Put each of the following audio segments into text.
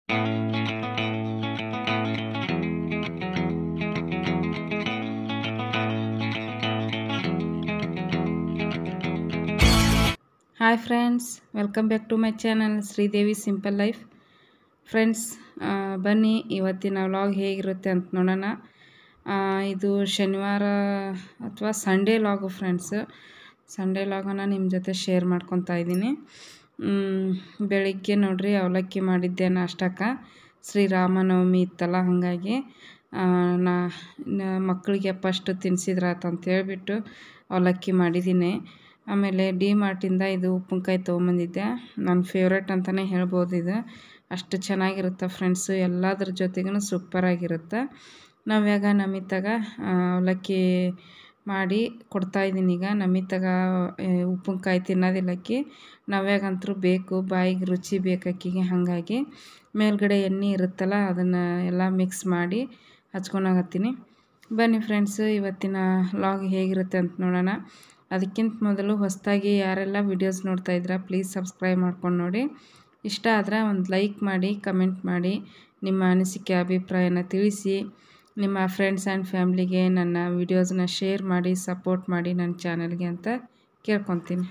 hi friends welcome back to my channel Sridevi simple life friends ಬನ್ನಿ ಇವತ್ತಿನ vlog ಹೇಗಿರುತ್ತೆ ಅಂತ ನೋಡೋಣ ಆ, ಇದು ಶನಿವಾರ ಅಥವಾ ಸಂಡೇ ಲಾಗು ಫ್ರೆಂಡ್ಸ್ ಸಂಡೇ ಲಾಗನ್ನು ನಿಮ್ಮ ಜೊತೆ ಶೇರ್ ಮಾಡ್ಕೊತಾ ಇದ್ದೀನಿ ಮ್, ಬೆಳಿಗ್ಗೆ ನೋಡ್ರಿ ಅವಲಕ್ಕಿ ಮಾಡಿದ್ದೆ ನಾಷ್ಟಕ್ಕೆ ಶ್ರೀರಾಮನವಮಿ ಇತ್ತಲ್ಲ ಹಾಗಾಗಿ ಆ, ನಾ ನ- ಮಕ್ಕಳಿಗೆ ಫಸ್ಟ್ ತಿನ್ನಿಸಿದ್ರಾತು ಅಂತ ಹೇಳ್ಬಿಟ್ಟು ಅವಲಕ್ಕಿ ಮಾಡಿದ್ದೀನಿ ಆಮೇಲೆ ಡಿ ಮಾರ್ಟಿಂದ ಇದು ಉಪ್ಪಿನಕಾಯಿ ತೊಗೊಂಬಂದಿದ್ದೆ ನನ್ನ ಫೇವ್ರೇಟ್ ಅಂತಲೇ ಹೇಳ್ಬೋದು ಇದು ಅಷ್ಟು ಚೆನ್ನಾಗಿರುತ್ತೆ ಫ್ರೆಂಡ್ಸು ಎಲ್ಲದ್ರ ಜೊತೆಗೂ ಸೂಪರಾಗಿರುತ್ತೆ ನವ್ಯಾಗ ನಮಿತಾಗ ಆ, ಅವಲಕ್ಕಿ ಮಾಡಿ ಕೊಡ್ತಾಯಿದ್ದೀನಿ ಈಗ ನಮಿತಾಗ ಆ, ಉಪ್ಪಿನಕಾಯಿ ತಿನ್ನೋದಿಲ್ಲಕ್ಕಿ ನವ್ಯಾಗಂತೂ ಬೇಕು ಬಾಯಿಗೆ ರುಚಿ ಬೇಕಾಕಿಗೆ ಹಾಗಾಗಿ ಮೇಲ್ಗಡೆ ಎಣ್ಣೆ ಇರುತ್ತಲ್ಲ ಅದನ್ನು ಎಲ್ಲ ಮಿಕ್ಸ್ ಮಾಡಿ ಹಚ್ಕೊಳಕತ್ತೀನಿ ಬನ್ನಿ ಫ್ರೆಂಡ್ಸು ಇವತ್ತಿನ ಲಾಗ್ ಹೇಗಿರುತ್ತೆ ಅಂತ ನೋಡೋಣ ಅದಕ್ಕಿಂತ ಮೊದಲು ಹೊಸದಾಗಿ ಯಾರೆಲ್ಲ ವಿಡಿಯೋಸ್ ನೋಡ್ತಾ ಇದ್ದೀರಾ ಪ್ಲೀಸ್ ಸಬ್ಸ್ಕ್ರೈಬ್ ಮಾಡ್ಕೊಂಡು ನೋಡಿ ಇಷ್ಟ ಆದರೆ ಒಂದು ಲೈಕ್ ಮಾಡಿ ಕಮೆಂಟ್ ಮಾಡಿ ನಿಮ್ಮ ಅನಿಸಿಕೆ ಅಭಿಪ್ರಾಯನ ತಿಳಿಸಿ ನಿಮ್ಮ ಫ್ರೆಂಡ್ಸ್ ಆ್ಯಂಡ್ ಫ್ಯಾಮ್ಲಿಗೆ ನನ್ನ ವಿಡಿಯೋಸ್ನ ಶೇರ್ ಮಾಡಿ ಸಪೋರ್ಟ್ ಮಾಡಿ ನನ್ನ ಚಾನಲ್ಗೆ ಅಂತ ಕೇಳ್ಕೊತೀನಿ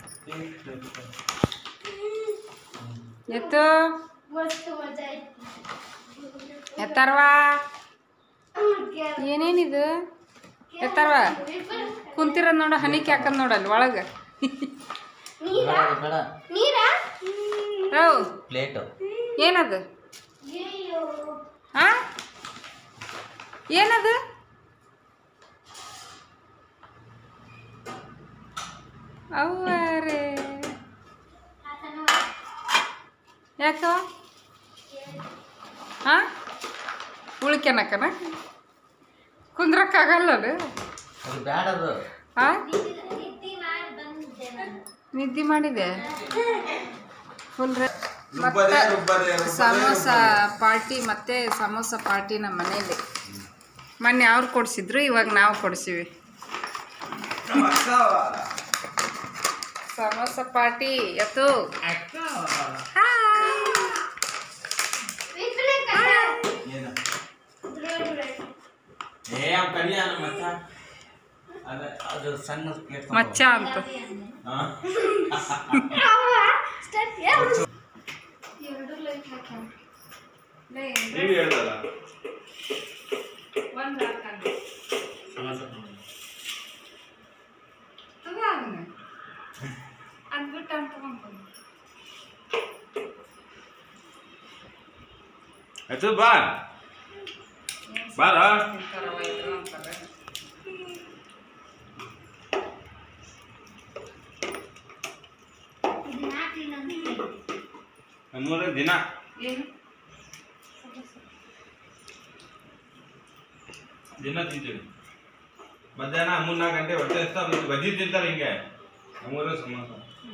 ಎತ್ತು ಎತ್ತರ್ವಾ ಏನೇನಿದು ಎತ್ತರ್ವ ಕುಂತಿರೋದು ನೋಡು ಹನಿಕೆ ಹಾಕದ್ ನೋಡಲ್ಲಿ ಒಳಗೆ ಬೇಡ ಹೌ ಪ್ಲೇಟು ಏನದು ಹಾ ಏನದು ಅವ್ವರೇ ಯಾಕ ಹಾ ಉಳ್ಕೆನಕನ ಕುಂದ್ರಕ್ಕಾಗಲ್ಲ ಅದು ಅದು ಬ್ಯಾಡದು ಹಾ ನಿದ್ದೆ ಮಾಡಿದೆ ಫುಲ್ ಮತ್ತೆ ಸಮೋಸ ಪಾರ್ಟಿ ಮತ್ತೆ ಸಮೋಸ ಪಾರ್ಟಿ ನಮ್ಮ ಮನೇಲಿ ಮೊನ್ನೆ ಅವ್ರು ಕೊಡಿಸಿದ್ರು ಇವಾಗ ನಾವು ಕೊಡಿಸಿವಿ ಸಮೋಸ ಪಾರ್ಟಿ ಎತ್ತು ಏ ಅವ್ ಕರಿಯಾನ ಮಚ್ಚ ಅದ ಅದು ಸಣ್ಣ ಪ್ಲೇಟ್ ಮಚ್ಚ ಅಂತ ನೀವು ಹೇಳ್ದಲ್ಲ ಆಯ್ತು ಬಾ ಬಾರ ನಮ್ಮೂರ ದಿನ ದಿನ ತಿಂತೀವಿ ಮಧ್ಯಾಹ್ನ ಮೂರ್ ನಾಲ್ಕು ಗಂಟೆ ಹೊಟ್ಟೆ ಹಸ್ತಾ ಮತ್ತೆ ಬಜ್ಜಿ ತಿಂತಾರೆ ಹಿಂಗೆ ನಮ್ಮೂರ ಸಮೋಸ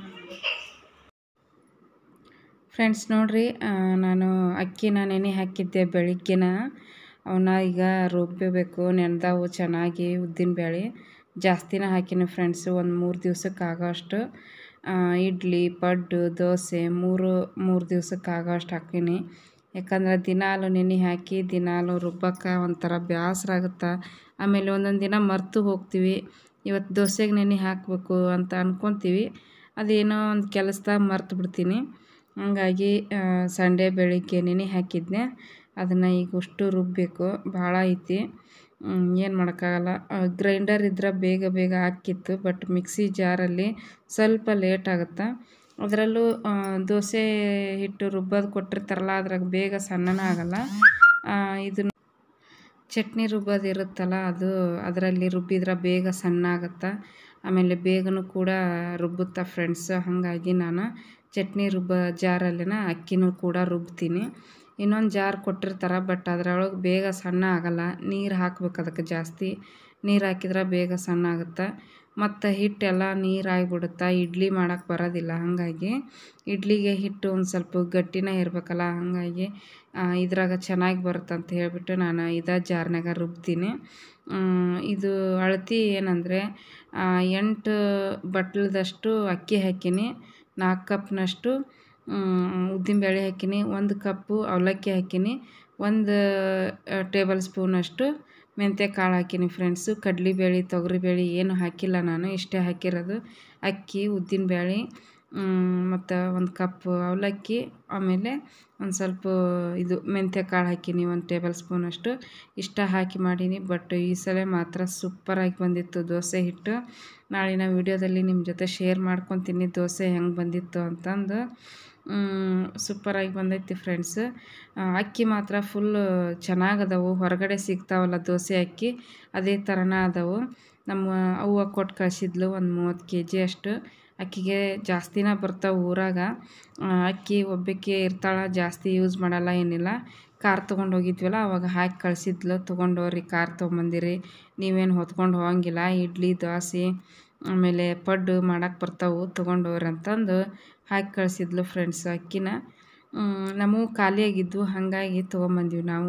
ಫ್ರೆಂಡ್ಸ್ ನೋಡ್ರಿ ಆ, ನಾನು ಅಕ್ಕಿನ ನೆನೆ ಹಾಕಿದ್ದೆ ಬೆಳಿಗ್ಗೆನ ಅವನ್ನ ಈಗ ರುಬ್ಬಬೇಕು ನೆನೆದಾವು ಚೆನ್ನಾಗಿ ಉದ್ದಿನಬೇಳೆ ಜಾಸ್ತಿನ ಹಾಕಿನಿ ಫ್ರೆಂಡ್ಸು ಒಂದು ಮೂರು ದಿವ್ಸಕ್ಕೆ ಆಗೋ ಅಷ್ಟು ಆ, ಇಡ್ಲಿ ಪಡ್ಡು ದೋಸೆ ಮೂರು ಮೂರು ದಿವ್ಸಕ್ಕೆ ಆಗೋ ಅಷ್ಟು ಹಾಕೀನಿ ಯಾಕಂದ್ರೆ ದಿನಾಲು ನೆನೆ ಹಾಕಿ ದಿನಾಲು ರುಬ್ಬಕ್ಕೆ ಒಂಥರ ಬೇಸರ ಆಗುತ್ತೆ ಆಮೇಲೆ ಒಂದೊಂದು ದಿನ ಮರ್ತು ಹೋಗ್ತೀವಿ ಇವತ್ತು ದೋಸೆಗೆ ನೆನೆ ಹಾಕಬೇಕು ಅಂತ ಅನ್ಕೊತೀವಿ ಅದೇನೋ ಒಂದು ಕೆಲಸದಾಗ ಮರ್ತು ಬಿಡ್ತೀನಿ ಹಂಗಾಗಿ ಸಂಡೇ ಬೆಳಿಗ್ಗೆ ನೆನೆ ಹಾಕಿದ್ನೆ ಅದನ್ನು ಈಗ ಅಷ್ಟು ರುಬ್ಬಬೇಕು ಭಾಳ ಐತಿ ಏನು ಮಾಡೋಕ್ಕಾಗಲ್ಲ ಗ್ರೈಂಡರ್ ಇದ್ರೆ ಬೇಗ ಬೇಗ ಹಾಕಿತ್ತು ಬಟ್ ಮಿಕ್ಸಿ ಜಾರಲ್ಲಿ ಸ್ವಲ್ಪ ಲೇಟ್ ಆಗುತ್ತೆ ಅದರಲ್ಲೂ ಆ, ದೋಸೆ ಹಿಟ್ಟು ರುಬ್ಬೋದು ಕೊಟ್ಟಿರ್ತಾರಲ್ಲ ಅದ್ರಾಗ ಬೇಗ ಸಣ್ಣನ ಆಗಲ್ಲ ಇದನ್ನು ಚಟ್ನಿ ರುಬ್ಬೋದು ಇರುತ್ತಲ್ಲ ಅದು ಅದರಲ್ಲಿ ರುಬ್ಬಿದ್ರೆ ಬೇಗ ಸಣ್ಣ ಆಗುತ್ತೆ ಆಮೇಲೆ ಬೇಗನೂ ಕೂಡ ರುಬ್ಬುತ್ತಾ ಫ್ರೆಂಡ್ಸ್ ಹಾಗಾಗಿ ನಾನು ಚಟ್ನಿ ರುಬ್ಬ ಜಾರಲ್ಲಿನ ಅಕ್ಕಿನೂ ಕೂಡ ರುಬ್ತೀನಿ ಇನ್ನೊಂದು ಜಾರ್ ಕೊಟ್ಟಿರ್ತಾರೆ ಬಟ್ ಅದರೊಳಗೆ ಬೇಗ ಸಣ್ಣ ಆಗಲ್ಲ ನೀರು ಹಾಕ್ಬೇಕು ಅದಕ್ಕೆ ಜಾಸ್ತಿ ನೀರು ಹಾಕಿದ್ರೆ ಬೇಗ ಸಣ್ಣ ಆಗುತ್ತೆ ಮತ್ತು ಹಿಟ್ಟೆಲ್ಲ ನೀರಾಗಿಬಿಡುತ್ತೆ ಇಡ್ಲಿ ಮಾಡೋಕ್ಕೆ ಬರೋದಿಲ್ಲ ಹಾಗಾಗಿ ಇಡ್ಲಿಗೆ ಹಿಟ್ಟು ಒಂದು ಸ್ವಲ್ಪ ಗಟ್ಟಿನೇ ಇರಬೇಕಲ್ಲ ಹಾಗಾಗಿ ಆ, ಇದ್ರಾಗ ಚೆನ್ನಾಗಿ ಬರುತ್ತೆ ಅಂತ ಹೇಳ್ಬಿಟ್ಟು ನಾನು ಇದೇ ಜಾರ್ನಾಗ ರುಬ್ತೀನಿ ಮ್, ಇದು ಅಳತೆ ಏನಂದರೆ ಎಂಟು ಬಟ್ಲದಷ್ಟು ಅಕ್ಕಿ ಹಾಕೀನಿ ನಾಲ್ಕು ಕಪ್ನಷ್ಟು ಉದ್ದಿನಬೇಳೆ ಹಾಕೀನಿ ಒಂದು ಕಪ್ಪು ಅವಲಕ್ಕಿ ಹಾಕೀನಿ ಒಂದು ಟೇಬಲ್ ಸ್ಪೂನಷ್ಟು ಮೆಂತ್ಯ ಕಾಳು ಹಾಕೀನಿ ಫ್ರೆಂಡ್ಸು ಕಡ್ಲೆಬೇಳೆ ತೊಗರಿಬೇಳೆ ಏನು ಹಾಕಿಲ್ಲ ನಾನು ಇಷ್ಟೇ ಹಾಕಿರೋದು ಅಕ್ಕಿ ಉದ್ದಿನಬೇಳೆ ಮತ್ತು ಒಂದು ಕಪ್ ಅವಲಕ್ಕಿ ಆಮೇಲೆ ಒಂದು ಸ್ವಲ್ಪ ಇದು ಮೆಂತ್ಯ ಕಾಳು ಹಾಕೀನಿ ಒಂದು ಟೇಬಲ್ ಸ್ಪೂನಷ್ಟು ಇಷ್ಟ ಹಾಕಿ ಮಾಡೀನಿ ಬಟ್ ಈ ಸಲ ಮಾತ್ರ ಸೂಪರಾಗಿ ಬಂದಿತ್ತು ದೋಸೆ ಹಿಟ್ಟು ನಾಳಿನ ವೀಡಿಯೋದಲ್ಲಿ ನಿಮ್ಮ ಜೊತೆ ಶೇರ್ ಮಾಡ್ಕೊತೀನಿ ದೋಸೆ ಹೆಂಗೆ ಬಂದಿತ್ತು ಅಂತಂದು ಸೂಪರಾಗಿ ಬಂದೈತಿ ಫ್ರೆಂಡ್ಸ್ ಅಕ್ಕಿ ಮಾತ್ರ ಫುಲ್ ಚೆನ್ನಾಗದವು ಹೊರಗಡೆ ಸಿಗ್ತಾವಲ್ಲ ದೋಸೆ ಅಕ್ಕಿ ಅದೇ ಥರನ ಅದಾವು ನಮ್ಮ ಅವ್ವ ಕೊಟ್ಟು ಕಳಿಸಿದ್ಲು ಒಂದು ಮೂವತ್ತು ಕೆ ಜಿ ಅಷ್ಟು ಅಕ್ಕಿಗೆ ಜಾಸ್ತಿನ ಬರ್ತಾವೆ ಊರಾಗ ಅಕ್ಕಿ ಒಬ್ಬಕ್ಕೆ ಇರ್ತಾಳೆ ಜಾಸ್ತಿ ಯೂಸ್ ಮಾಡಲ್ಲ ಏನಿಲ್ಲ ಕಾರ್ ತೊಗೊಂಡು ಹೋಗಿದ್ವಲ್ಲ ಅವಾಗ ಹಾಕಿ ಕಳಿಸಿದ್ಲು ತೊಗೊಂಡೋರಿ ಕಾರ್ ತೊಗೊಂಬಂದಿರಿ ನೀವೇನು ಹೊತ್ಕೊಂಡು ಹೋಗಂಗಿಲ್ಲ ಇಡ್ಲಿ ದೋಸೆ ಆಮೇಲೆ ಪಡ್ಡು ಮಾಡಕ್ಕೆ ಬರ್ತಾವೆ ತೊಗೊಂಡೋರಿ ಅಂತಂದು ಹಾಕಿ ಕಳಿಸಿದ್ಲು ಫ್ರೆಂಡ್ಸ್ ಅಕ್ಕಿನ ನಮಗೂ ಖಾಲಿಯಾಗಿದ್ವು ಹಾಗಾಗಿ ತೊಗೊಂಬಂದ್ವಿ ನಾವು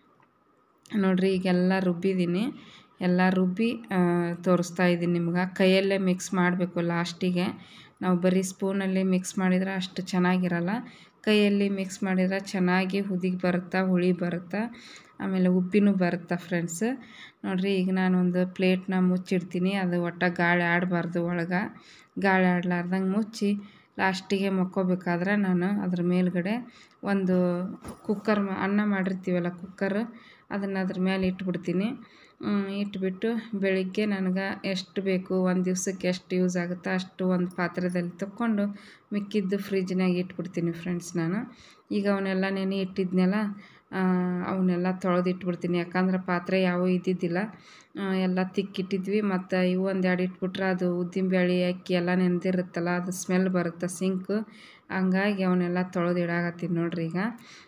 ನೋಡ್ರಿ ಈಗೆಲ್ಲ ರುಬ್ಬಿದ್ದೀನಿ ಎಲ್ಲ ರುಬ್ಬಿ ತೋರಿಸ್ತಾ ಇದ್ದೀನಿ ನಿಮ್ಗೆ ಕೈಯಲ್ಲೇ ಮಿಕ್ಸ್ ಮಾಡಬೇಕು ಲಾಸ್ಟಿಗೆ ನಾವು ಬರೀ ಸ್ಪೂನಲ್ಲಿ ಮಿಕ್ಸ್ ಮಾಡಿದ್ರೆ ಅಷ್ಟು ಚೆನ್ನಾಗಿರಲ್ಲ ಕೈಯಲ್ಲಿ ಮಿಕ್ಸ್ ಮಾಡಿದ್ರೆ ಚೆನ್ನಾಗಿ ಹುದಿಗೆ ಬರುತ್ತಾ ಹುಳಿ ಬರುತ್ತಾ ಆಮೇಲೆ ಉಬ್ಬಿನೂ ಬರುತ್ತಾ ಫ್ರೆಂಡ್ಸ್ ನೋಡಿರಿ ಈಗ ನಾನು ಒಂದು ಪ್ಲೇಟ್ನ ಮುಚ್ಚಿಡ್ತೀನಿ ಅದು ಒಟ್ಟು ಗಾಳಿ ಆಡಬಾರ್ದು ಒಳಗೆ ಗಾಳಿ ಆಡ್ಲಾರ್ದಂಗೆ ಮುಚ್ಚಿ ಲಾಸ್ಟಿಗೆ ಮಕ್ಕೋಬೇಕಾದ್ರೆ ನಾನು ಅದ್ರ ಮೇಲ್ಗಡೆ ಒಂದು ಕುಕ್ಕರ್ ಅನ್ನ ಮಾಡಿರ್ತೀವಲ್ಲ ಕುಕ್ಕರ್ ಅದನ್ನು ಅದ್ರ ಮೇಲೆ ಇಟ್ಬಿಡ್ತೀನಿ ಇಟ್ಬಿಟ್ಟು ಬೆಳಿಗ್ಗೆ ನನಗೆ ಎಷ್ಟು ಬೇಕು ಒಂದು ದಿವ್ಸಕ್ಕೆ ಎಷ್ಟು ಯೂಸ್ ಆಗುತ್ತೋ ಅಷ್ಟು ಒಂದು ಪಾತ್ರೆದಲ್ಲಿ ತಕ್ಕೊಂಡು ಮಿಕ್ಕಿದ್ದು ಫ್ರಿಜ್ನಾಗ ಇಟ್ಬಿಡ್ತೀನಿ ಫ್ರೆಂಡ್ಸ್ ನಾನು ಈಗ ಅವನ್ನೆಲ್ಲ ನೆನೆ ಇಟ್ಟಿದ್ನೆಲ್ಲ ಅವನ್ನೆಲ್ಲ ತೊಳೆದು ಇಟ್ಬಿಡ್ತೀನಿ ಯಾಕಂದ್ರೆ ಪಾತ್ರೆ ಯಾವೂ ಇದ್ದಿದ್ದಿಲ್ಲ ಎಲ್ಲ ತಿಕ್ಕಿಟ್ಟಿದ್ವಿ ಮತ್ತು ಇವು ಒಂದೆರಡು ಇಟ್ಬಿಟ್ರೆ ಅದು ಉದ್ದಿನಬೇಳೆ ಅಕ್ಕಿ ಎಲ್ಲ ನೆನೆದಿರುತ್ತಲ್ಲ ಅದು ಸ್ಮೆಲ್ ಬರುತ್ತೆ ಸಿಂಕು ಹಂಗಾಗಿ ಅವನ್ನೆಲ್ಲ ತೊಳೆದು ಇಡಾಕತ್ತೀನಿ ನೋಡ್ರಿ ಈಗ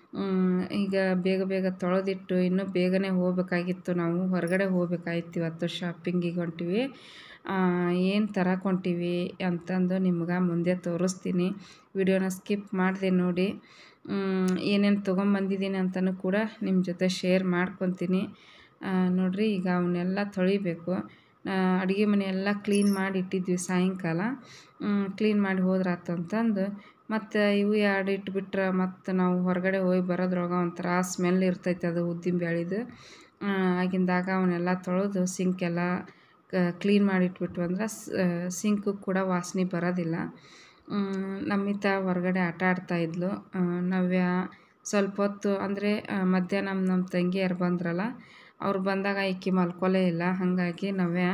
ಈಗ ಬೇಗ ಬೇಗ ತೊಳೆದಿಟ್ಟು ಇನ್ನೂ ಬೇಗನೆ ಹೋಗ್ಬೇಕಾಗಿತ್ತು ನಾವು ಹೊರಗಡೆ ಹೋಗ್ಬೇಕಾಗಿತ್ತು ಇವತ್ತು ಶಾಪಿಂಗಿಗೆ ಹೊಂಟಿವಿ ಏನು ತರಕ್ಕೆ ಹೊಂಟಿವಿ ಅಂತಂದು ನಿಮ್ಗೆ ಮುಂದೆ ತೋರಿಸ್ತೀನಿ ವಿಡಿಯೋನ ಸ್ಕಿಪ್ ಮಾಡಿದೆ ನೋಡಿ ಏನೇನು ತೊಗೊಂಬಂದಿದ್ದೀನಿ ಅಂತಲೂ ಕೂಡ ನಿಮ್ಮ ಜೊತೆ ಶೇರ್ ಮಾಡ್ಕೊತೀನಿ ನೋಡಿರಿ ಈಗ ಅವನ್ನೆಲ್ಲ ತೊಳಿಬೇಕು ಅಡುಗೆ ಮನೆ ಎಲ್ಲ ಕ್ಲೀನ್ ಮಾಡಿ ಇಟ್ಟಿದ್ವಿ ಸಾಯಂಕಾಲ ಕ್ಲೀನ್ ಮಾಡಿ ಹೋದ್ರಾತು ಅಂತಂದು ಮತ್ತು ಇವು ಎರಡು ಇಟ್ಬಿಟ್ರೆ ಮತ್ತು ನಾವು ಹೊರಗಡೆ ಹೋಗಿ ಬರೋದ್ರೊಳಗೆ ಒಂಥರ ಸ್ಮೆಲ್ ಇರ್ತೈತೆ ಅದು ಉದ್ದಿನ ಬೇಳೆದು ಆಗಿಂದಾಗ ಅವನ್ನೆಲ್ಲ ತೊಳೆದು ಸಿಂಕೆಲ್ಲ ಕ್ಲೀನ್ ಮಾಡಿ ಇಟ್ಬಿಟ್ವು ಅಂದ್ರೆ ಸಿಂಕು ಕೂಡ ವಾಸನೆ ಬರೋದಿಲ್ಲ ನಮ್ಮಿತ ಹೊರಗಡೆ ಆಟ ಆಡ್ತಾಯಿದ್ಲು ನವ್ಯ ಸ್ವಲ್ಪ ಹೊತ್ತು ಅಂದರೆ ಮಧ್ಯಾಹ್ನ ನಮ್ಮ ನಮ್ಮ ತಂಗಿಯರು ಬಂದ್ರಲ್ಲ ಅವ್ರು ಬಂದಾಗ ಈಕಿ ಮಲ್ಕೊಲೇ ಇಲ್ಲ ಹಾಗಾಗಿ ನವ್ಯ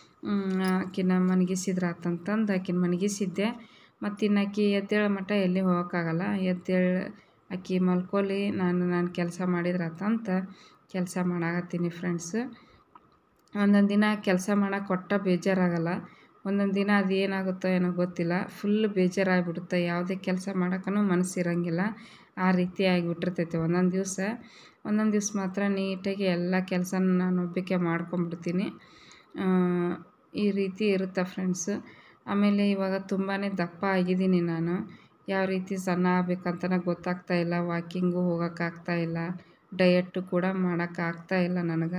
ಆಕಿನ ಮನಗಿಸಿದ್ರಾತಂತಂದು ಆಕಿನ ಮನಗಿಸಿದ್ದೆ ಮತ್ತು ಇನ್ನು ಆಕಿ ಎದ್ದೇಳೋ ಮಟ್ಟ ಎಲ್ಲಿ ಹೋಗೋಕ್ಕಾಗಲ್ಲ ಎದ್ದೇಳಿ ಆಕಿ ಮಲ್ಕೊಲಿ ನಾನು ನಾನು ಕೆಲಸ ಮಾಡಿದ್ರಾತಂತ ಕೆಲಸ ಮಾಡಾಕತ್ತೀನಿ ಫ್ರೆಂಡ್ಸ್ ಒಂದೊಂದು ದಿನ ಕೆಲಸ ಮಾಡೋಕೆ ಒಟ್ಟ ಬೇಜಾರಾಗಲ್ಲ ಒಂದೊಂದು ದಿನ ಅದು ಏನಾಗುತ್ತೋ ಏನೋ ಗೊತ್ತಿಲ್ಲ ಫುಲ್ ಬೇಜಾರಾಗ್ಬಿಡುತ್ತೆ ಯಾವುದೇ ಕೆಲಸ ಮಾಡೋಕ್ಕೂ ಮನಸ್ಸಿರಂಗಿಲ್ಲ ಆ ರೀತಿ ಆಗಿಬಿಟ್ಟಿರ್ತೈತೆ ಒಂದೊಂದು ದಿವಸ ಒಂದೊಂದು ದಿವ್ಸ ಮಾತ್ರ ನೀಟಾಗಿ ಎಲ್ಲ ಕೆಲಸನ ನಾನು ಒಬ್ಬಕ್ಕೆ ಮಾಡ್ಕೊಂಬಿಡ್ತೀನಿ ಈ ರೀತಿ ಇರುತ್ತೆ ಫ್ರೆಂಡ್ಸ್ ಆಮೇಲೆ ಇವಾಗ ತುಂಬಾ ದಪ್ಪ ಆಗಿದ್ದೀನಿ ನಾನು ಯಾವ ರೀತಿ ಸಣ್ಣ ಆಗ್ಬೇಕಂತನೇ ಗೊತ್ತಾಗ್ತಾ ಇಲ್ಲ ವಾಕಿಂಗು ಹೋಗೋಕ್ಕಾಗ್ತಾ ಇಲ್ಲ ಡಯೆಟ್ಟು ಕೂಡ ಮಾಡೋಕ್ಕಾಗ್ತಾ ಇಲ್ಲ ನನಗೆ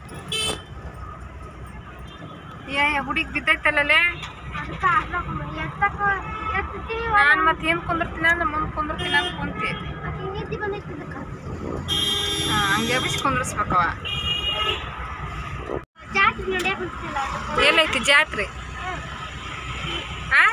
ಏ ಹುಡುಗಿ ಬಿದ್ದೈತಲ್ಲೇ ನಾನು ಮತ್ತೆ ಏನು ಕುಂದಿರ್ತೀನಿ ಅಂದ್ರೆ ಮುಂದೆ ಕುಂದಿರ್ತೀನಿ ಅಂತ ಕುಂತಿ ಹಾಂ ಹಂಗೆ ಎಬ್ಬಿಸಿ ಕುಂದ್ರಿಸ್ಬೇಕವ ಎಲ್ಲೈತಿ ಜಾತ್ರೆ ಆ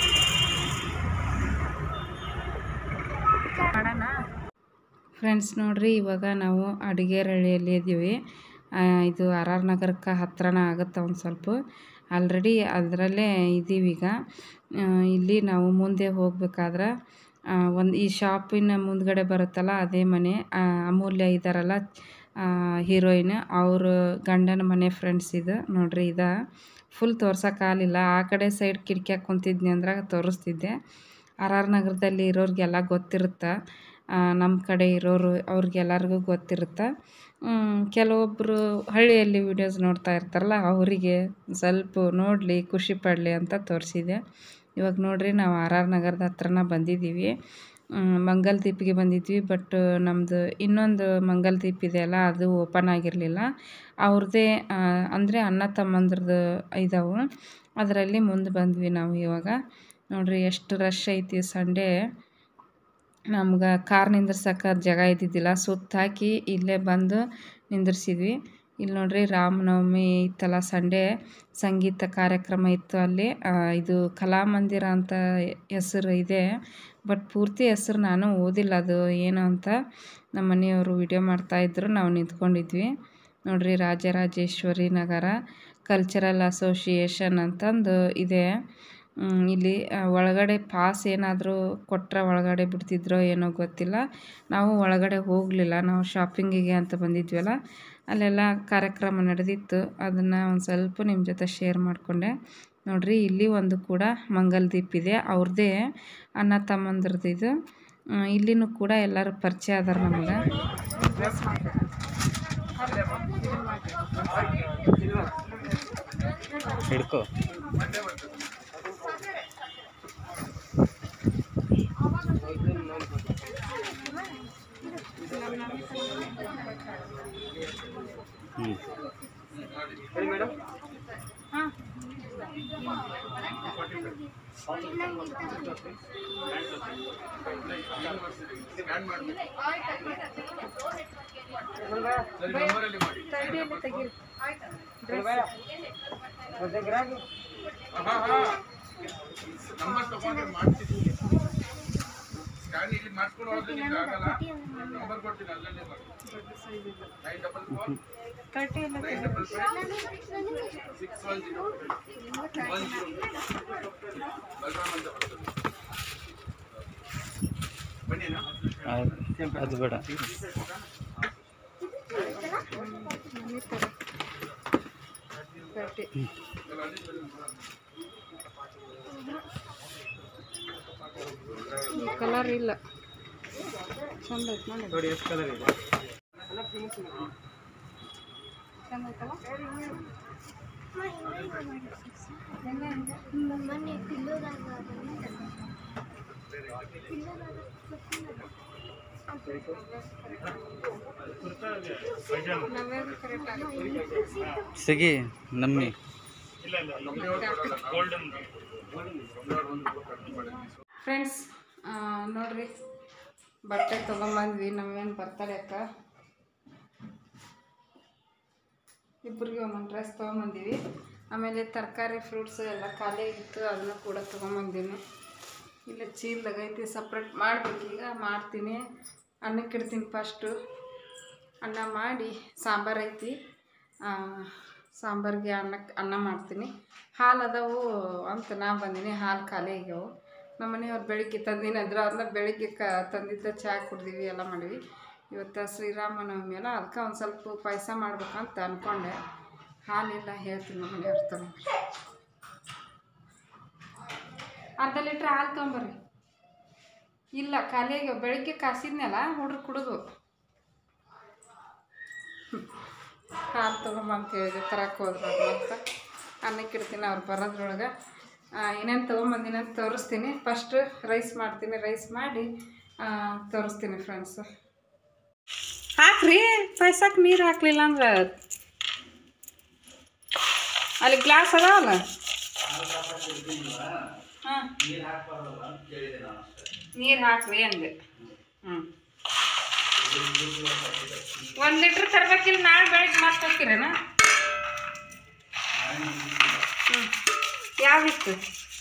ಮಾಡೋಣ ಫ್ರೆಂಡ್ಸ್ ನೋಡ್ರಿ ಇವಾಗ ನಾವು ಅಡುಗೆರಳ್ಳಿಯಲ್ಲಿ ಇದ್ದೀವಿ ಆ, ಇದು ಆರ್ ಆರ್ ನಗರಕ್ಕೆ ಹತ್ರನ ಆಗುತ್ತೆ ಒಂದು ಸ್ವಲ್ಪ ಆಲ್ರೆಡಿ ಅದರಲ್ಲೇ ಇದ್ದೀವಿ ಈಗ ಆ, ಇಲ್ಲಿ ನಾವು ಮುಂದೆ ಹೋಗ್ಬೇಕಾದ್ರೆ ಒಂದು ಈ ಶಾಪಿನ ಮುಂದ್ಗಡೆ ಬರುತ್ತಲ್ಲ ಅದೇ ಮನೆ ಆ, ಅಮೂಲ್ಯ ಇದ್ದಾರಲ್ಲ ಹೀರೋಯಿನ್ ಅವ್ರ ಗಂಡನ ಮನೆ ಫ್ರೆಂಡ್ಸ್ ಇದು ನೋಡ್ರಿ ಇದ ಫುಲ್ ತೋರ್ಸೋಕ್ಕಾಗಲಿಲ್ಲ ಆ ಕಡೆ ಸೈಡ್ ಕಿಟಕಿಯಾಗ ಕುಂತಿದ್ನಿ ಅಂದ್ರೆ ತೋರಿಸ್ತಿದ್ದೆ ಆರ್ ಆರ್ ನಗರದಲ್ಲಿ ಇರೋರಿಗೆಲ್ಲ ಗೊತ್ತಿರುತ್ತೆ ನಮ್ಮ ಕಡೆ ಇರೋರು ಅವ್ರಿಗೆಲ್ಲರಿಗೂ ಗೊತ್ತಿರುತ್ತೆ ಕೆಲವೊಬ್ಬರು ಹಳ್ಳಿಯಲ್ಲಿ ವೀಡಿಯೋಸ್ ನೋಡ್ತಾ ಇರ್ತಾರಲ್ಲ ಅವರಿಗೆ ಸ್ವಲ್ಪ ನೋಡಲಿ ಖುಷಿ ಪಡಲಿ ಅಂತ ತೋರಿಸಿದೆ ಇವಾಗ ನೋಡ್ರಿ ನಾವು ಆರ್ ಆರ್ ನಗರದ ಹತ್ರನ ಬಂದಿದ್ದೀವಿ ಮಂಗಲ್ ದೀಪಿಗೆ ಬಂದಿದ್ವಿ ಬಟ್ ನಮ್ಮದು ಇನ್ನೊಂದು ಮಂಗಲ್ ದೀಪ್ ಇದೆಯಲ್ಲ ಅದು ಓಪನ್ ಆಗಿರಲಿಲ್ಲ ಅವ್ರದ್ದೇ ಅಂದರೆ ಅಣ್ಣ ತಮ್ಮಂದ್ರದ್ದು ಇದಾವೆ ಅದರಲ್ಲಿ ಮುಂದೆ ಬಂದ್ವಿ ನಾವು ಇವಾಗ ನೋಡ್ರಿ ಎಷ್ಟು ರಶ್ ಐತಿ ಸಂಡೇ ನಮ್ಗೆ ಕಾರ್ ನಿಂದ್ರಸಕ್ಕೆ ಜಾಗ ಇದ್ದಿದ್ದಿಲ್ಲ ಸುತ್ತ ಹಾಕಿ ಇಲ್ಲೇ ಬಂದು ನಿಂದ್ರಿಸಿದ್ವಿ ಇಲ್ಲಿ ನೋಡ್ರಿ ರಾಮನವಮಿ ಇತ್ತಲ್ಲ ಸಂಡೇ ಸಂಗೀತ ಕಾರ್ಯಕ್ರಮ ಇತ್ತು ಅಲ್ಲಿ ಆ, ಇದು ಕಲಾಮಂದಿರ ಅಂತ ಹೆಸರು ಇದೆ ಬಟ್ ಪೂರ್ತಿ ಹೆಸರು ನಾನು ಓದಿಲ್ಲ ಅದು ಏನು ಅಂತ ನಮ್ಮ ಮನೆಯವರು ವಿಡಿಯೋ ಮಾಡ್ತಾಯಿದ್ರು ನಾವು ನಿಂತ್ಕೊಂಡಿದ್ವಿ ನೋಡ್ರಿ ರಾಜರಾಜೇಶ್ವರಿ ನಗರ ಕಲ್ಚರಲ್ ಅಸೋಸಿಯೇಷನ್ ಅಂತಂದು ಇದೆ ಮ್, ಇಲ್ಲಿ ಆ, ಒಳಗಡೆ ಪಾಸ್ ಏನಾದರೂ ಕೊಟ್ಟರೆ ಒಳಗಡೆ ಬಿಡ್ತಿದ್ರೋ ಏನೋ ಗೊತ್ತಿಲ್ಲ ನಾವು ಒಳಗಡೆ ಹೋಗಲಿಲ್ಲ ನಾವು ಶಾಪಿಂಗಿಗೆ ಅಂತ ಬಂದಿದ್ವಲ್ಲ ಅಲ್ಲೆಲ್ಲ ಕಾರ್ಯಕ್ರಮ ನಡೆದಿತ್ತು ಅದನ್ನು ಒಂದು ಸ್ವಲ್ಪ ನಿಮ್ಮ ಜೊತೆ ಶೇರ್ ಮಾಡಿಕೊಂಡೆ ನೋಡ್ರಿ ಇಲ್ಲಿ ಒಂದು ಕೂಡ ಮಂಗಲ್ ದೀಪ್ ಇದೆ ಅವ್ರದ್ದೇ ಅಣ್ಣ ತಮ್ಮಂದ್ರದ್ದು ಇದು ಆ, ಇಲ್ಲಿನೂ ಕೂಡ ಎಲ್ಲರೂ ಪರಿಚಯ ಅದಾರ ನಮಗೆ ಹಿಡ್ಕೋ ಹ್ಞೂ ಅದು ಬೇಡ ಕಲರ್ ಇಲ್ಲ ಚಂದ ಐತೆ ನೋಡಿ ನೋಡಿ ಎಷ್ಟು ಕಲರ್ ಇದೆ ಸಿಗಿ ನಮ್ಮಿ ಫ್ರೆಂಡ್ಸ್ ನೋಡ್ರಿ ಬಟ್ಟೆ ತೊಗೊಂಬಂದ್ವಿ ನಾವೇನು ಬರ್ತಡೇಕ ಇಬ್ಬರಿಗೆ ಒಂದೊಂದು ಡ್ರೆಸ್ ತೊಗೊಂಬಂದೀವಿ ಆಮೇಲೆ ತರಕಾರಿ ಫ್ರೂಟ್ಸ್ ಎಲ್ಲ ಖಾಲಿ ಆಗಿತ್ತು ಅದನ್ನು ಕೂಡ ತೊಗೊಂಬಂದೀನಿ ಇಲ್ಲ ಚೀಲ್ದಾಗ ಐತಿ ಸಪ್ರೇಟ್ ಮಾಡ್ಬೇಕೀಗ ಮಾಡ್ತೀನಿ ಅನ್ನಕ್ಕೆ ಇಡ್ತೀನಿ ಫಸ್ಟು ಅನ್ನ ಮಾಡಿ ಸಾಂಬಾರು ಐತಿ ಆ, ಸಾಂಬಾರಿಗೆ ಅನ್ನಕ್ಕೆ ಅನ್ನ ಮಾಡ್ತೀನಿ ಹಾಲು ಅದಾವು ಅಂತ ನಾ ಬಂದೀನಿ ಹಾಲು ಖಾಲಿ ಆಗ್ಯಾವು ನಮ್ಮ ಮನೆಯವ್ರು ಬೆಳಿಗ್ಗೆ ತಂದಿನಿ ಅಂದ್ರೆ ಅದನ್ನ ಬೆಳಿಗ್ಗೆ ಕ ತಂದಿದ್ದ ಚಹಾ ಕುಡ್ದೀವಿ ಎಲ್ಲ ಮಾಡಿವಿ ಇವತ್ತು ಶ್ರೀರಾಮನವಮಿ ಅಲ್ಲ ಅದಕ್ಕೆ ಒಂದು ಸ್ವಲ್ಪ ಪಾಯಸ ಮಾಡ್ಬೇಕಂತ ಅಂದ್ಕೊಂಡೆ ಹಾಲಿಲ್ಲ ಹೇಳ್ತೀನಿ ನಮ್ಮ ಮನೆಯವ್ರ ತಂದು ಅರ್ಧ ಲೀಟ್ರ್ ಹಾಲು ತೊಗೊಂಬರ್ರಿ ಇಲ್ಲ ಖಾಲಿ ಆಗ್ಯಾವ ಬೆಳಿಗ್ಗೆ ಕಾಸಿದ್ನಲ್ಲ ಹುಡ್ರು ಕುಡಿದು ಹಾಲು ತೊಗೊಂಬಂತ ಹೇಳಿದೆ ತರಕ್ಕೆ ಹೋದ್ರು ಅವ್ರು ಅಂತ ಅನ್ನಕ್ಕೆ ಇಡ್ತೀನಿ ಅವ್ರು ಬರೋದ್ರೊಳಗೆ ಏನೇನು ತೊಗೊಂಬಂದಿನಿ ಅಂತ ತೋರಿಸ್ತೀನಿ ಫಸ್ಟ್ ರೈಸ್ ಮಾಡ್ತೀನಿ ರೈಸ್ ಮಾಡಿ ಆ, ತೋರಿಸ್ತೀನಿ ಫ್ರೆಂಡ್ಸ್ ಹಾಕ್ರಿ ಪಾಯ್ಸಕ್ಕೆ ನೀರು ಹಾಕ್ಲಿಲ್ಲ ಅಂದ್ರೆ ಅಲ್ಲಿ ಗ್ಲಾಸ್ ಅದಾವಲ್ಲ ಹಾಂ ನೀರು ಹಾಕ್ರಿ ಅಂದೆ ಹ್ಞೂ ಒಂದು ಲೀಟ್ರ್ ತರ್ಬೇಕಿಲ್ಲ ನಾಳೆ ಬೆಳಿಗ್ಗೆ ಮತ್ತೆ ಹೋಗ್ತೀರೇನ ಹ್ಞೂ ಯಾವಿತ್ತು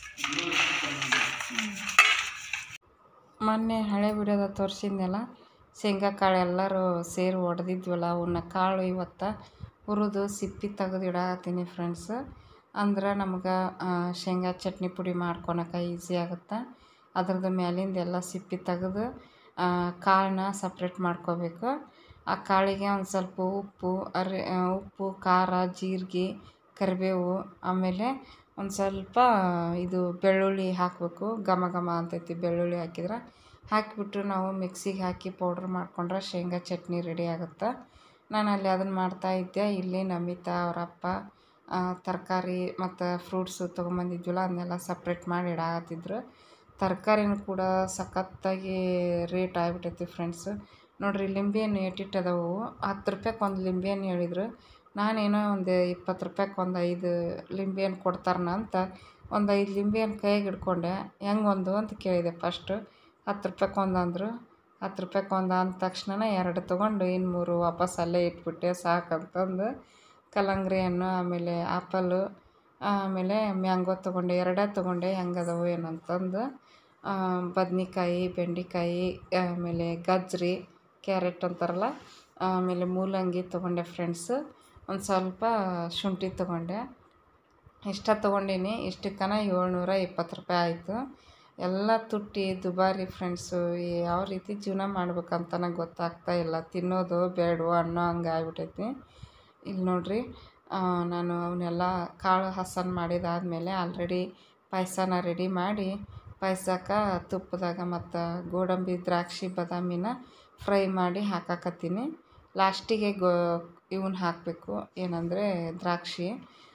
ಮೊನ್ನೆ ಹಳೆ ವಿಡಿಯೋದ ತೋರಿಸಿದ್ನಲ್ಲ ಶೇಂಗಾ ಕಾಳು ಎಲ್ಲರೂ ಸೇರಿ ಹೊಡೆದಿದ್ವಲ್ಲ ಅವನ್ನ ಕಾಳು ಇವತ್ತು ಹುರಿದು ಸಿಪ್ಪಿ ತೆಗೆದು ಇಡಾಕತ್ತೀನಿ ಫ್ರೆಂಡ್ಸ್ ಅಂದ್ರೆ ನಮ್ಗೆ ಆ, ಶೇಂಗಾ ಚಟ್ನಿ ಪುಡಿ ಮಾಡ್ಕೊಳಕ್ಕೆ ಈಸಿ ಆಗುತ್ತೆ ಅದ್ರದ್ದು ಮ್ಯಾಲಿಂದ ಎಲ್ಲ ಸಿಪ್ಪಿ ತೆಗೆದು ಕಾಳನ್ನ ಸಪ್ರೇಟ್ ಮಾಡ್ಕೋಬೇಕು ಆ ಕಾಳಿಗೆ ಒಂದು ಸ್ವಲ್ಪ ಉಪ್ಪು ಅರಿ ಆ, ಉಪ್ಪು ಖಾರ ಜೀರಿಗೆ ಕರಿಬೇವು ಆಮೇಲೆ ಒಂದು ಸ್ವಲ್ಪ ಇದು ಬೆಳ್ಳುಳ್ಳಿ ಹಾಕಬೇಕು ಘಮ ಘಮ ಅಂತೈತಿ ಬೆಳ್ಳುಳ್ಳಿ ಹಾಕಿದ್ರೆ ಹಾಕಿಬಿಟ್ಟು ನಾವು ಮಿಕ್ಸಿಗೆ ಹಾಕಿ ಪೌಡ್ರ್ ಮಾಡ್ಕೊಂಡ್ರೆ ಶೇಂಗಾ ಚಟ್ನಿ ರೆಡಿ ಆಗುತ್ತೆ ನಾನು ಅಲ್ಲಿ ಅದನ್ನು ಮಾಡ್ತಾಯಿದ್ದೆ ಇಲ್ಲಿ ನಮಿತಾ ಅವ್ರ ಅಪ್ಪ ತರಕಾರಿ ಮತ್ತು ಫ್ರೂಟ್ಸು ತೊಗೊಂಬಂದಿದ್ವಲ್ಲ ಅದನ್ನೆಲ್ಲ ಸಪ್ರೇಟ್ ಮಾಡಿ ಇಡಾಕತ್ತಿದ್ರು ತರಕಾರಿನೂ ಕೂಡ ಸಖತ್ತಾಗಿ ರೇಟ್ ಆಗಿಬಿಟ್ಟೈತಿ ಫ್ರೆಂಡ್ಸ್ ನೋಡಿರಿ ಲಿಂಬೆಹಣ್ಣು ಎಟ್ಟಿಟ್ಟು ಅದಾವು ಹತ್ತು ರೂಪಾಯ್ಗೆ ಒಂದು ಲಿಂಬೆಹಣ್ಣು ಹೇಳಿದ್ರು ನಾನೇನೋ ಒಂದು ಇಪ್ಪತ್ತು ರೂಪಾಯ್ಗೆ ಒಂದು ಐದು ಲಿಂಬೆಹಣ್ಣು ಕೊಡ್ತಾರನ ಅಂತ ಒಂದು ಐದು ಲಿಂಬೆಹಣ್ಣು ಕೈಯಾಗೆ ಹಿಡ್ಕೊಂಡೆ ಹೆಂಗೆ ಒಂದು ಅಂತ ಕೇಳಿದೆ ಫಸ್ಟು ಹತ್ತು ರೂಪಾಯ್ಗೆ ಒಂದು ಅಂದರು ಹತ್ತು ರೂಪಾಯ್ಗೆ ಒಂದು ಅಂದ ತಕ್ಷಣ ಎರಡು ತೊಗೊಂಡು ಇನ್ನು ಮೂರು ವಾಪಸ್ ಅಲ್ಲೇ ಇಟ್ಬಿಟ್ಟೆ ಸಾಕಂತಂದು ಕಲ್ಲಂಗಡಿ ಹಣ್ಣು ಆಮೇಲೆ ಆಪಲ್ಲು ಆಮೇಲೆ ಮ್ಯಾಂಗೋ ತೊಗೊಂಡೆ ಎರಡೇ ತೊಗೊಂಡೆ ಹೆಂಗದವು ಏನಂತಂದು ಬದ್ನೆಕಾಯಿ ಬೆಂಡೆಕಾಯಿ ಆಮೇಲೆ ಗಜ್ಜರಿ ಕ್ಯಾರೆಟ್ ಅಂತಾರಲ್ಲ ಆಮೇಲೆ ಮೂಲಂಗಿ ತೊಗೊಂಡೆ ಫ್ರೆಂಡ್ಸ್ ಒಂದು ಸ್ವಲ್ಪ ಶುಂಠಿ ತೊಗೊಂಡೆ ಇಷ್ಟ ತೊಗೊಂಡೀನಿ ಇಷ್ಟಕ್ಕನ ಏಳ್ನೂರ ಇಪ್ಪತ್ತು ರೂಪಾಯಿ ಆಯಿತು ಎಲ್ಲ ತುಟ್ಟಿ ದುಬಾರಿ ಫ್ರೆಂಡ್ಸು ಯಾವ ರೀತಿ ಜೀವನ ಮಾಡ್ಬೇಕಂತನ ಗೊತ್ತಾಗ್ತಾ ಇಲ್ಲ ತಿನ್ನೋದು ಬೇಡವೋ ಅನ್ನೋ ಹಂಗೆ ಆಗ್ಬಿಟ್ಟೈತಿ ಇಲ್ಲಿ ನೋಡ್ರಿ ಆ, ನಾನು ಅವನ್ನೆಲ್ಲ ಕಾಳು ಹಸನ್ ಮಾಡಿದಾದ್ಮೇಲೆ ಆಲ್ರೆಡಿ ಪಾಯಸನ ರೆಡಿ ಮಾಡಿ ಪಾಯಸಕ್ಕೆ ತುಪ್ಪದಾಗ ಮತ್ತು ಗೋಡಂಬಿ ದ್ರಾಕ್ಷಿ ಬಾದಾಮಿನ ಫ್ರೈ ಮಾಡಿ ಹಾಕಾಕತ್ತೀನಿ ಲಾಸ್ಟಿಗೆ ಗೋ ಇವನ್ನ ಹಾಕಬೇಕು ಏನಂದರೆ ದ್ರಾಕ್ಷಿ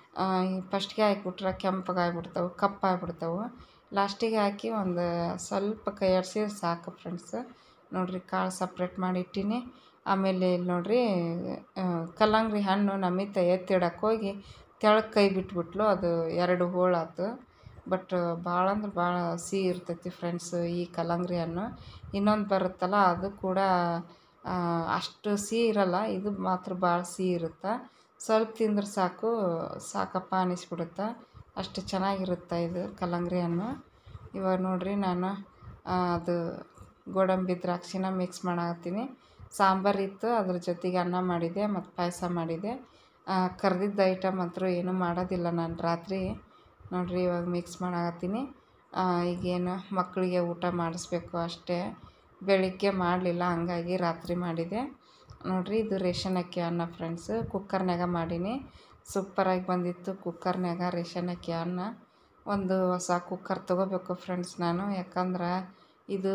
ಫಸ್ಟ್ಗೆ ಹಾಕ್ಬಿಟ್ರೆ ಕೆಂಪಗಾಗ್ಬಿಡ್ತಾವೆ ಕಪ್ಪಾಗ್ಬಿಡ್ತಾವೆ ಲಾಸ್ಟಿಗೆ ಹಾಕಿ ಒಂದು ಸ್ವಲ್ಪ ಕೈ ಆಡಿಸಿದ್ರೆ ಸಾಕು ಫ್ರೆಂಡ್ಸ್ ನೋಡಿರಿ ಕಾಳು ಸಪ್ರೇಟ್ ಮಾಡಿ ಇಟ್ಟೀನಿ ಆಮೇಲೆ ಇಲ್ಲಿ ನೋಡಿರಿ ಕಲ್ಲಂಗಡಿ ಹಣ್ಣು ನಮಿತ ಎತ್ತಿಡಕ್ಕೆ ಹೋಗಿ ತೆಳಗೆ ಕೈ ಬಿಟ್ಬಿಟ್ಲು ಅದು ಎರಡು ಹೋಳಾತು ಬಟ್ ಭಾಳ ಅಂದ್ರೆ ಭಾಳ ಸಿಹಿ ಇರ್ತೈತಿ ಫ್ರೆಂಡ್ಸ್ ಈ ಕಲ್ಲಂಗಡಿ ಹಣ್ಣು ಇನ್ನೊಂದು ಬರುತ್ತಲ್ಲ ಅದು ಕೂಡ ಆ, ಅಷ್ಟು ಸಿಹಿ ಇರಲ್ಲ ಇದು ಮಾತ್ರ ಭಾಳ ಸಿಹಿ ಇರುತ್ತೆ ಸ್ವಲ್ಪ ತಿಂದ್ರೆ ಸಾಕು ಸಾಕಪ್ಪ ಅನ್ನಿಸ್ಬಿಡುತ್ತೆ ಅಷ್ಟು ಚೆನ್ನಾಗಿರುತ್ತೆ ಇದು ಕಲ್ಲಂಗಡಿ ಹಣ್ಣು ಇವಾಗ ನೋಡಿರಿ ನಾನು ಆ, ಅದು ಗೋಡಂಬಿ ದ್ರಾಕ್ಷಿನ ಮಿಕ್ಸ್ ಮಾಡಾಕತ್ತೀನಿ ಸಾಂಬಾರು ಇತ್ತು ಅದ್ರ ಜೊತೆಗೆ ಅನ್ನ ಮಾಡಿದೆ ಮತ್ತು ಪಾಯಸ ಮಾಡಿದೆ ಕರ್ದಿದ್ದ ಐಟಮ್ ಅಂತೂ ಏನೂ ಮಾಡೋದಿಲ್ಲ ನಾನು ರಾತ್ರಿ ನೋಡಿರಿ ಇವಾಗ ಮಿಕ್ಸ್ ಮಾಡಾಕತ್ತೀನಿ ಈಗೇನು ಮಕ್ಕಳಿಗೆ ಊಟ ಮಾಡಿಸ್ಬೇಕು ಅಷ್ಟೇ ಬೆಳಿಗ್ಗೆ ಮಾಡಲಿಲ್ಲ ಹಂಗಾಗಿ ರಾತ್ರಿ ಮಾಡಿದೆ ನೋಡಿರಿ ಇದು ರೇಷನ್ ಅಕ್ಕಿ ಅನ್ನ ಫ್ರೆಂಡ್ಸ್ ಕುಕ್ಕರ್ನಾಗ ಮಾಡೀನಿ ಸೂಪರಾಗಿ ಬಂದಿತ್ತು ಕುಕ್ಕರ್ನಾಗ ರೇಷನ್ ಅಕ್ಕಿ ಅನ್ನ ಒಂದು ಹೊಸ ಕುಕ್ಕರ್ ತೊಗೋಬೇಕು ಫ್ರೆಂಡ್ಸ್ ನಾನು ಯಾಕಂದ್ರೆ ಇದು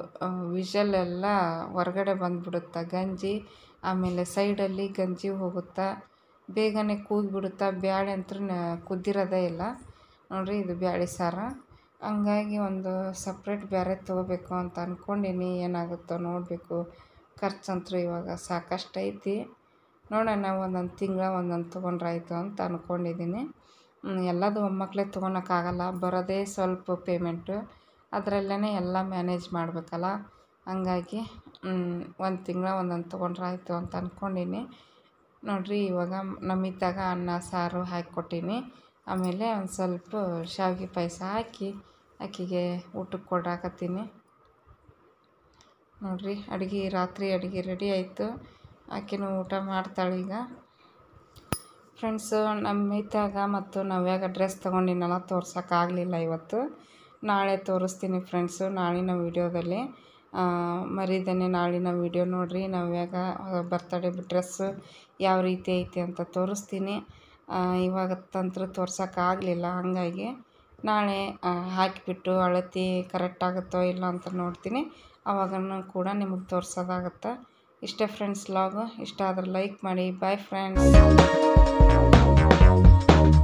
ವಿಷಲ್ ಎಲ್ಲ ಹೊರ್ಗಡೆ ಬಂದುಬಿಡುತ್ತೆ ಗಂಜಿ ಆಮೇಲೆ ಸೈಡಲ್ಲಿ ಗಂಜಿ ಹೋಗುತ್ತಾ ಬೇಗನೆ ಕೂಗಿಬಿಡುತ್ತಾ ಬ್ಯಾಳೆ ಅಂತೂ ಕುದ್ದಿರೋದೇ ಇಲ್ಲ ನೋಡಿರಿ ಇದು ಬ್ಯಾಳೆ ಸಾರು ಹಂಗಾಗಿ ಒಂದು ಸಪ್ರೇಟ್ ಬೇರೆ ತೊಗೋಬೇಕು ಅಂತ ಅಂದ್ಕೊಂಡೀನಿ ಏನಾಗುತ್ತೋ ನೋಡಬೇಕು ಖರ್ಚಂತೂ ಇವಾಗ ಸಾಕಷ್ಟು ಐತಿ ನೋಡೋಣ ಒಂದೊಂದು ತಿಂಗಳ ಒಂದೊಂದು ತೊಗೊಂಡ್ರಾಯ್ತು ಅಂತ ಅಂದ್ಕೊಂಡಿದ್ದೀನಿ ಎಲ್ಲದು ಒಮ್ಮಕ್ಕಲೇ ತೊಗೊಳಕ್ಕಾಗಲ್ಲ ಬರೋದೇ ಸ್ವಲ್ಪ ಪೇಮೆಂಟು ಅದರಲ್ಲೇ ಎಲ್ಲ ಮ್ಯಾನೇಜ್ ಮಾಡಬೇಕಲ್ಲ ಹಂಗಾಗಿ ಒಂದು ತಿಂಗಳ ಒಂದೊಂದು ತೊಗೊಂಡ್ರಾಯ್ತು ಅಂತ ಅಂದ್ಕೊಂಡೀನಿ ನೋಡಿರಿ ಇವಾಗ ನಮಿತಾಗ ಅನ್ನ ಸಾರು ಹಾಕಿಕೊಟ್ಟೀನಿ ಆಮೇಲೆ ಒಂದು ಸ್ವಲ್ಪ ಶಾವಿಗೆ ಪಾಯಸ ಹಾಕಿ ಆಕೆಗೆ ಊಟಕ್ಕೆ ಕೊಡಾಕತ್ತೀನಿ ನೋಡಿರಿ ಅಡುಗೆ ರಾತ್ರಿ ಅಡುಗೆ ರೆಡಿ ಆಯಿತು ಆಕೆನೂ ಊಟ ಮಾಡ್ತಾಳೆ ಈಗ ಫ್ರೆಂಡ್ಸು ನಮ್ಮ ಮಿತಾಗ ಮತ್ತು ನವ್ಯಾಗ ಡ್ರೆಸ್ ತೊಗೊಂಡಿನಲ್ಲ ತೋರ್ಸೋಕ್ಕಾಗಲಿಲ್ಲ ಇವತ್ತು ನಾಳೆ ತೋರಿಸ್ತೀನಿ ಫ್ರೆಂಡ್ಸು ನಾಳಿನ ವೀಡಿಯೋದಲ್ಲಿ ಮರಿದೇನೆ ನಾಳಿನ ವೀಡಿಯೋ ನೋಡಿರಿ ನವ್ಯಾಗ ಬರ್ತಡೇ ಡ್ರೆಸ್ಸು ಯಾವ ರೀತಿ ಐತಿ ಅಂತ ತೋರಿಸ್ತೀನಿ ಆ, ಇವಾಗ ತಂತ್ರ ತೋರ್ಸೋಕ್ಕಾಗಲಿಲ್ಲ ಹಾಗಾಗಿ ನಾಳೆ ಆ, ಹಾಕಿಬಿಟ್ಟು ಅಳತೆ ಕರೆಕ್ಟ್ ಆಗುತ್ತೋ ಇಲ್ಲ ಅಂತ ನೋಡ್ತೀನಿ ಅವಾಗನೂ ಕೂಡ ನಿಮಗೆ ತೋರ್ಸೋದಾಗತ್ತೆ ಇಷ್ಟೇ ಫ್ರೆಂಡ್ಸ್ ಲಾಗು ಇಷ್ಟ ಆದ್ರೆ ಲೈಕ್ ಮಾಡಿ ಬಾಯ್ ಫ್ರೆಂಡ್ಸ್